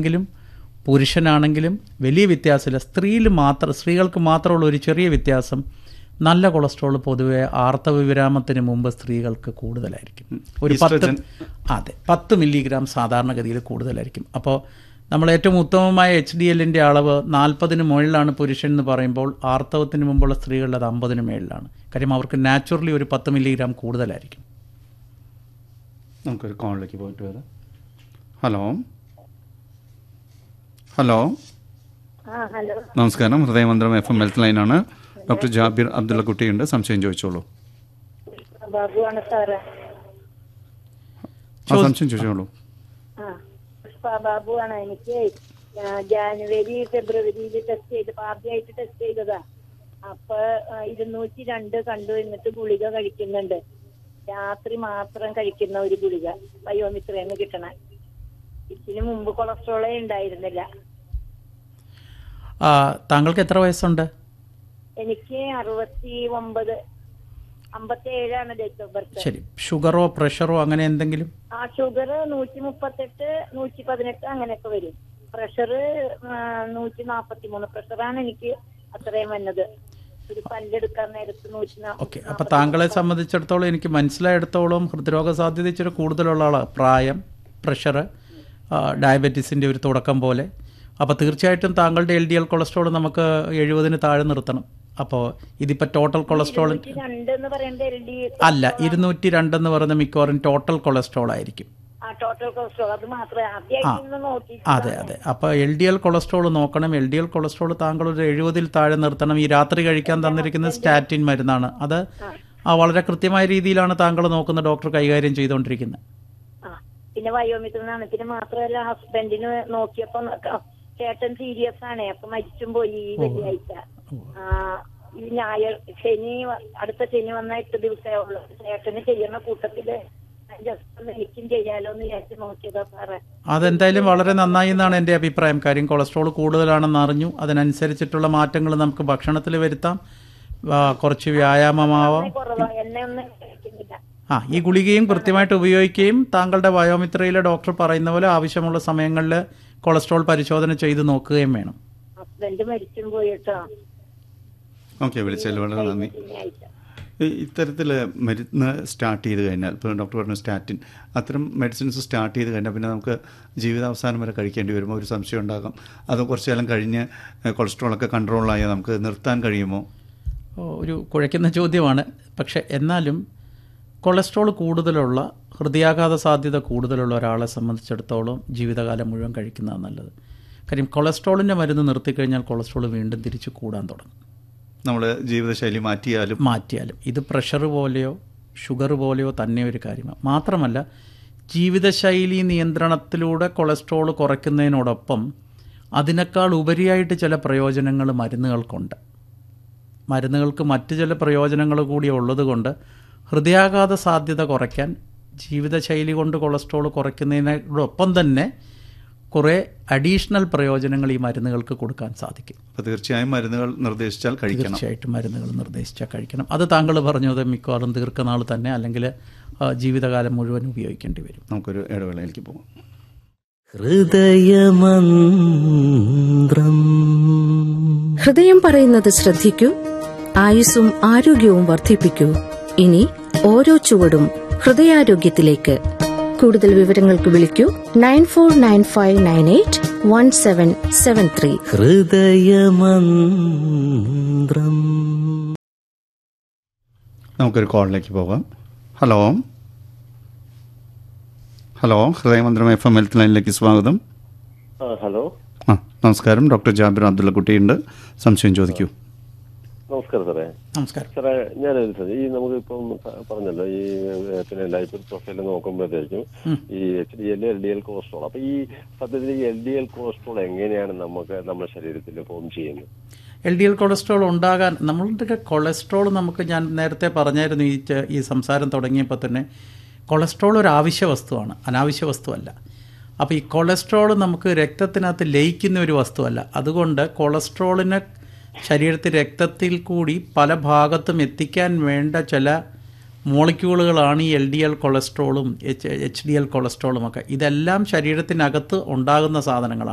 സ്ത്രീയാണെങ്കിലും പുരുഷനാണെങ്കിലും വലിയ വ്യത്യാസമില്ല സ്ത്രീയിൽ മാത്രം സ്ത്രീകൾക്ക് മാത്രമുള്ള ഒരു ചെറിയ വ്യത്യാസം നല്ല കൊളസ്ട്രോൾ പൊതുവെ ആർത്തവ വിരാമത്തിന് മുമ്പ് സ്ത്രീകൾക്ക് കൂടുതലായിരിക്കും ഒരു പത്ത് ഈസ്ട്രജൻ. അതെ പത്ത് മില്ലിഗ്രാം സാധാരണഗതിയിൽ കൂടുതലായിരിക്കും അപ്പോൾ നമ്മൾ ഏറ്റവും ഉത്തമമായ എച്ച് ഡി എല്ലിൻ്റെ അളവ് നാൽപ്പതിന് മുകളിലാണ് പുരുഷൻ എന്ന് പറയുമ്പോൾ ആർത്തവത്തിന് മുമ്പുള്ള സ്ത്രീകളുടെ അത് അമ്പതിന് മുകളിലാണ് കാര്യം അവർക്ക് നാച്ചുറലി ഒരു പത്ത് മില്ലിഗ്രാം കൂടുതലായിരിക്കും നമുക്കൊരു കോളിലേക്ക് പോയിട്ട് വരാം ഹലോ ഹലോ ആ ഹലോ നമസ്കാരം ഹൃദയമന്ത്രം എഫ് എം ഹെൽത്ത് ലൈനാണ് ഡോക്ടർ ജാബിർ അബ്ദുള്ള കുട്ടിയുണ്ട് സംശയം ചോദിച്ചോളൂ ബാബുവാണ് സാറ് ആ സംശയം ചോദിച്ചോളൂ ആ പുഷ്പ ബാബുവാണ് എനിക്ക് ആ, ജാനുവരി ഫെബ്രുവരിയിൽ ടെസ്റ്റ് ചെയ്ത് ആദ്യമായിട്ട് ടെസ്റ്റ് ചെയ്തതാ അപ്പൊ ആ, ഇരുന്നൂറ്റി രണ്ട് കണ്ടു എന്നിട്ട് ഗുളിക കഴിക്കുന്നുണ്ട് രാത്രി മാത്രം കഴിക്കുന്ന ഒരു ഗുളിക ബയോമിത്രന്ന് കിട്ടണ ഇതിന് മുമ്പ് കൊളസ്ട്രോളേ ഉണ്ടായിരുന്നില്ല ആ, താങ്കൾക്ക് എത്ര വയസ്സുണ്ട് എനിക്ക് അറുപത്തി ഒമ്പത് അമ്പത്തി ഏഴാണ് ഡേറ്റ് ഓഫ് ബർത്ത് ശരി ഷുഗറോ പ്രഷറോ അങ്ങനെ എന്തെങ്കിലും ആ ഷുഗർ നൂറ്റി മുപ്പത്തെട്ട് നൂറ്റി പതിനെട്ട് അങ്ങനെയൊക്കെ വരും പ്രഷർ നൂറ്റി നാപ്പത്തി മൂന്ന് പ്രഷറാണ് എനിക്ക് അത്രയും വന്നത് ഒരു പല്ലെടുക്കാൻ നേരത്ത് നൂറ്റി ഓക്കെ അപ്പോൾ താങ്കളെ സംബന്ധിച്ചിടത്തോളം എനിക്ക് മനസ്സിലായിടത്തോളം ഹൃദ്രോഗ സാധ്യത ഇച്ചിരി കൂടുതലുള്ള ആളാണ് പ്രായം പ്രഷർ ഡയബറ്റീസിൻ്റെ ഒരു തുടക്കം പോലെ അപ്പോൾ തീർച്ചയായിട്ടും താങ്കളുടെ എൽ ഡി എൽ കൊളസ്ട്രോൾ നമുക്ക് എഴുപതിന് താഴെ നിർത്തണം അപ്പോൾ ഇതിപ്പോൾ ടോട്ടൽ കൊളസ്ട്രോൾ രണ്ട് എന്ന് പറയുന്നത് എൽ ഡി അല്ല ഇരുന്നൂറ്റി രണ്ടെന്ന് പറയുന്ന മിക്കവാറും ടോട്ടൽ കൊളസ്ട്രോൾ ആയിരിക്കും ആ ടോട്ടൽ കൊളസ്ട്രോൾ അത് മാത്രമേ ആദ്യമായിട്ട് ഇന്ന് നോക്കി അതെ അതെ അപ്പോൾ എൽ ഡി എൽ കൊളസ്ട്രോൾ നോക്കണം എൽ ഡി എൽ കൊളസ്ട്രോൾ താങ്കൾ ഒരു എഴുപതിൽ താഴെ നിർത്തണം ഈ രാത്രി കഴിക്കാൻ തന്നിരിക്കുന്നത് സ്റ്റാറ്റിൻ മരുന്നാണ് അത് ആ വളരെ കൃത്യമായ രീതിയിലാണ് താങ്കൾ നോക്കുന്ന ഡോക്ടർ കൈകാര്യം ചെയ്തുകൊണ്ടിരിക്കുന്നത് ആ പിന്നെ വയോമിത്രനാണ് പിന്നെ മാത്രമല്ല ഹസ്ബൻഡിന് നോക്കിയപ്പോ ക- ചേട്ടൻ സീരിയസ് ആണ് അപ്പൊ മരിച്ചും പോയി ഈ വെള്ളിയാഴ്ച ആ, ഈ ഞായർ ശനി വ- അടുത്ത ശനി വന്ന എട്ട് ദിവസമേ ഉള്ളൂ ചേട്ടന് ചെയ്യുന്ന കൂട്ടത്തില് ജസ്റ്റ് ഒന്ന് എനിക്കും ചെയ്യാലോ എന്ന് വിചാരിച്ച് നോക്കിയതാ സാറേ അതെന്തായാലും വളരെ നന്നായി എന്നാണ് എൻ്റെ അഭിപ്രായം കാര്യം കൊളസ്ട്രോൾ കൂടുതലാണെന്ന് അറിഞ്ഞു അതിനനുസരിച്ചിട്ടുള്ള മാറ്റങ്ങൾ നമുക്ക് ഭക്ഷണത്തിൽ വരുത്താം ആ, കുറച്ച് വ്യായാമമാവാം കുറവാ എന്നെ ഒന്നും കഴിക്കുന്നില്ല ആ ഈ ഗുളികയും കൃത്യമായിട്ട് ഉപയോഗിക്കുകയും താങ്കളുടെ ബയോമിത്രയിലെ ഡോക്ടർ പറയുന്ന പോലെ ആവശ്യമുള്ള സമയങ്ങളിൽ കൊളസ്ട്രോൾ പരിശോധന ചെയ്ത് നോക്കുകയും വേണം ഹസ്ബൻഡ് മരിച്ചും പോയിട്ടോ ഓക്കെ വിളിച്ചതിൽ വളരെ നന്ദി ശനിയാഴ്ച ഈ- ഇത്തരത്തിൽ മരുന്ന് സ്റ്റാർട്ട് ചെയ്ത് കഴിഞ്ഞാൽ ഇപ്പോൾ ഡോക്ടർ പറഞ്ഞു സ്റ്റാറ്റിൻ അത്തരം മെഡിസിൻസ് സ്റ്റാർട്ട് ചെയ്ത് കഴിഞ്ഞാൽ പിന്നെ നമുക്ക് ജീവിതാവസാനം വരെ കഴിക്കേണ്ടി വരുമ്പോൾ ഒരു സംശയം ഉണ്ടാകാം അത് കുറച്ച് കാലം കഴിഞ്ഞ് കൊളസ്ട്രോളൊക്കെ കൺട്രോളായാൽ നമുക്ക് നിർത്താൻ കഴിയുമോ ഓ, ഒരു കുഴയ്ക്കുന്ന ചോദ്യമാണ് പക്ഷെ എന്നാലും കൊളസ്ട്രോൾ കൂടുതലുള്ള ഹൃദയാഘാത സാധ്യത കൂടുതലുള്ള ഒരാളെ സംബന്ധിച്ചിടത്തോളം ജീവിതകാലം മുഴുവൻ കഴിക്കുന്നതാണ് നല്ലത് കാര്യം കൊളസ്ട്രോളിൻ്റെ മരുന്ന് നിർത്തിക്കഴിഞ്ഞാൽ കൊളസ്ട്രോൾ വീണ്ടും തിരിച്ച് കൂടാൻ തുടങ്ങും നമ്മൾ ജീവിതശൈലി മാറ്റിയാലും മാറ്റിയാലും ഇത് പ്രഷർ പോലെയോ ഷുഗർ പോലെയോ തന്നെ ഒരു കാര്യമാണ് മാത്രമല്ല ജീവിതശൈലി നിയന്ത്രണത്തിലൂടെ കൊളസ്ട്രോൾ കുറയ്ക്കുന്നതിനോടൊപ്പം അതിനേക്കാൾ ഉപരിയായിട്ട് ചില പ്രയോജനങ്ങൾ മരുന്നുകൾക്കുണ്ട് മരുന്നുകൾക്ക് മറ്റ് ചില പ്രയോജനങ്ങൾ കൂടി ഉള്ളതുകൊണ്ട് ഹൃദയാഘാത സാധ്യത കുറയ്ക്കാൻ ജീവിതശൈലി കൊണ്ട് കൊളസ്ട്രോൾ കുറയ്ക്കുന്നതിനോടൊപ്പം തന്നെ കുറേ അഡീഷണൽ പ്രയോജനങ്ങൾ ഈ മരുന്നുകൾക്ക് കൊടുക്കാൻ സാധിക്കും അപ്പോൾ തീർച്ചയായും മരുന്നുകൾ നിർദ്ദേശിച്ചാൽ കഴിക്കണം തീർച്ചയായിട്ടും മരുന്നുകൾ നിർദ്ദേശിച്ചാൽ കഴിക്കണം അത് താങ്കൾ പറഞ്ഞത് മിക്കവാറും ദീർഘനാൾ തന്നെ അല്ലെങ്കിൽ ആ, ജീവിതകാലം മുഴുവൻ ഉപയോഗിക്കേണ്ടി വരും നമുക്കൊരു ഇടവേളയിലേക്ക് പോകാം ഹൃദയമന്ത്രം ഹൃദയം പറയുന്നത് ശ്രദ്ധിക്കൂ ആയുസ്സും ആരോഗ്യവും വർദ്ധിപ്പിക്കൂ ഇനി ഓരോ ചുവടും ഹൃദയാരോഗ്യത്തിലേക്ക് കൂടുതൽ വിവരങ്ങൾക്ക് വിളിക്കൂ nine four nine five nine eight one seven seven three Hridayamanthram നമുക്കൊരു കോളിലേക്ക് പോകാം hello hello Hridayamanthram F M health ലൈനിലേക്ക് സ്വാഗതം ആ ഹലോ ആ നമസ്കാരം ഡോക്ടർ ജാബിർ അബ്ദുള്ള കുട്ടിയുണ്ട് സംശയം ചോദിക്കൂ നമസ്കാരം സാറേ നമസ്കാരം സാറേ ഞാൻ ഈ നമുക്ക് ഇപ്പം പറഞ്ഞല്ലോ ഈ ഏ, പിന്നെ ലൈഫ് പ്രൊഫൈൽ നോക്കുമ്പോഴത്തേക്കും ഈ H D L L D L cholesterol അപ്പൊ ഈ സത്യത്തിൽ ഈ എൽ ഡി എൽ കൊളസ്ട്രോൾ എങ്ങനെയാണ് നമുക്ക് നമ്മുടെ ശരീരത്തിൽ ഫോം ചെയ്യുന്നത് എൽ ഡി എൽ കൊളസ്ട്രോൾ ഉണ്ടാകാൻ നമ്മളുടെ കൊളസ്ട്രോൾ നമുക്ക് ഞാൻ നേരത്തെ പറഞ്ഞായിരുന്നു ഈ ച- ഈ സംസാരം തുടങ്ങിയപ്പോൾ തന്നെ കൊളസ്ട്രോൾ ഒരു ആവശ്യ വസ്തുവാണ് അനാവശ്യ വസ്തുവല്ല അപ്പോൾ ഈ കൊളസ്ട്രോൾ നമുക്ക് രക്തത്തിനകത്ത് ലയിക്കുന്ന ഒരു വസ്തുവല്ല അതുകൊണ്ട് കൊളസ്ട്രോളിനെ ശരീരത്തിൽ രക്തത്തിൽ കൂടി പല ഭാഗത്തും എത്തിക്കാൻ വേണ്ട ചില മോളിക്യൂളുകളാണ് ഈ എൽ ഡി എൽ കൊളസ്ട്രോളും എച്ച് എച്ച് ഡി എൽ കൊളസ്ട്രോളും ഒക്കെ ഇതെല്ലാം ശരീരത്തിനകത്ത് ഉണ്ടാകുന്ന സാധനങ്ങളാണ്